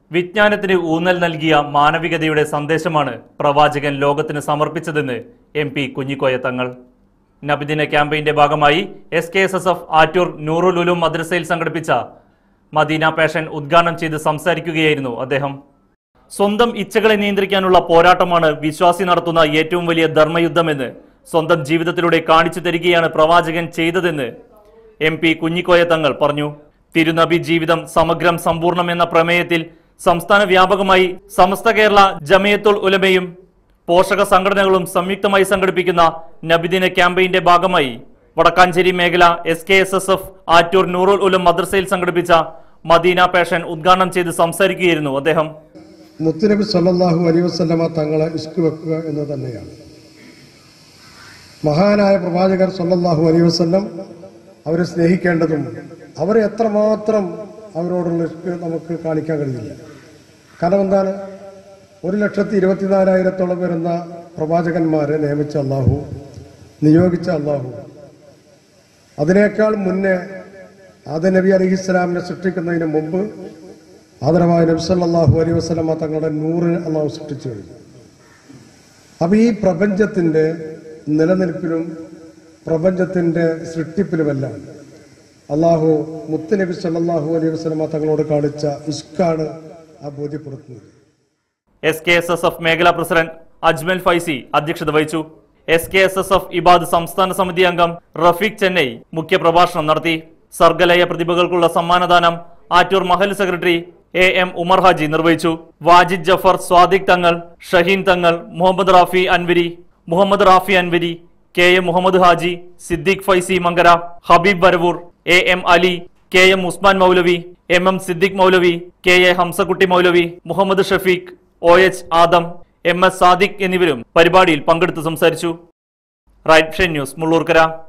വിജ്ഞാനത്തിന് ഊന്നൽ നൽകിയ മാനവികതയുടെ സന്ദേശമാണ് പ്രവാചകൻ ലോകത്തിന് സമർപ്പിച്ചതെന്ന് എം പി കുഞ്ഞിക്കോയ തങ്ങൾ നബിദിന ക്യാമ്പയിന്റെ ഭാഗമായി S K S S F Attoor Noorul Uloom മദ്രസയിൽ സംഘടിപ്പിച്ച മദീന പാഷൻ ഉദ്ഘാടനം ചെയ്ത് സംസാരിക്കുകയായിരുന്നു അദ്ദേഹം സ്വന്തം ഇച്ഛകളെ നിയന്ത്രിക്കാനുള്ള പോരാട്ടമാണ് വിശ്വാസി നടത്തുന്ന ഏറ്റവും വലിയ ധർമ്മയുദ്ധമെന്ന് സ്വന്തം ജീവിതത്തിലൂടെ കാണിച്ചു തരികയാണ് പ്രവാചകൻ ചെയ്തതെന്ന് എം പി കുഞ്ഞിക്കോയ തങ്ങൾ പറഞ്ഞു തിരുനബി ജീവിതം സമഗ്രം സമ്പൂർണം എന്ന പ്രമേയത്തിൽ സംസ്ഥാന വ്യാപകമായി സമസ്ത കേരള ജമയത്തുൽ ഉലമയും പോഷക സംഘടനകളും സംയുക്തമായി സംഘടിപ്പിക്കുന്ന നബിദിന ക്യാമ്പയിന്റെ ഭാഗമായി വടക്കാഞ്ചേരി മേഖല S K S S F Attoor Noorul Ulam മദ്രസയിൽ സംഘടിപ്പിച്ച മദീന പാഷൻ ഉദ്ഘാടനം ചെയ്ത് സംസാരിക്കുകയായിരുന്നു അദ്ദേഹം മുത്തുനബി സല്ലല്ലാഹു അലൈഹി വസല്ലമ തങ്ങളെ ഇഷ്ക് വെക്കുക എന്ന് തന്നെയാണ് മഹാനായ പ്രവാചകർ സല്ലല്ലാഹു അലൈഹി വസല്ലം അവരെ സ്നേഹിക്കേണ്ടതും അവരെ എത്രമാത്രം അവരോടുള്ള ഇഷ്ക് നമുക്ക് കാണിക്കാൻ കഴിയില്ല കാരണം എന്താണ് ഒരു ലക്ഷത്തി ഇരുപത്തിനാലായിരത്തോളം വരുന്ന പ്രവാചകന്മാരെ നിയമിച്ച അള്ളാഹു നിയോഗിച്ച അള്ളാഹു അതിനേക്കാൾ മുന്നേ ആദ നബി അലഹിസ്സലാമിനെ സൃഷ്ടിക്കുന്നതിന് മുമ്പ് ആദരവായ നബി സല്ലല്ലാഹു അലൈഹി വസല്ലമ തങ്ങളുടെ നൂറിന് അള്ളാഹു സൃഷ്ടിച്ചു കഴിഞ്ഞു അപ്പൊ ഈ പ്രപഞ്ചത്തിന്റെ നിലനിൽപ്പിലും പ്രപഞ്ചത്തിന്റെ സൃഷ്ടിപ്പിലുമെല്ലാം അള്ളാഹു മുത്തുനബി സല്ലല്ലാഹു അലൈഹി വസല്ലമ തങ്ങളോട് കാണിച്ച ഇഷ്കാണ് ആ ബോധ്യപ്പെടുത്തുന്നത് S K S S F മേഖലാ പ്രസിഡന്റ് അജ്മൽ ഫൈസി അധ്യക്ഷത വഹിച്ചു S K S S F Ibad സംസ്ഥാന സമിതി അംഗം റഫീഖ് ചെന്നൈ മുഖ്യപ്രഭാഷണം നടത്തി സർഗലയ പ്രതിഭകൾക്കുള്ള സമ്മാനദാനം Attoor Mahal secretary A M Umar Haji നിർവഹിച്ചു Wajid Jafar Swadiq Thangal Shaheen Thangal Muhammad Rafi Anwari Muhammad Rafi Anwari K M Muhammad Haji Siddique Faizi Mankara Habeeb Varavoor A M Ali K M Usman Moulavi M M Siddique Moulavi K A Hamsakutty Moulavi Muhammad Shafeeq O H Adam M S Sadiq എന്നിവരും പരിപാടിയിൽ പങ്കെടുത്ത് സംസാരിച്ചു റൈറ്റ് ന്യൂസ് മുള്ളൂർക്കര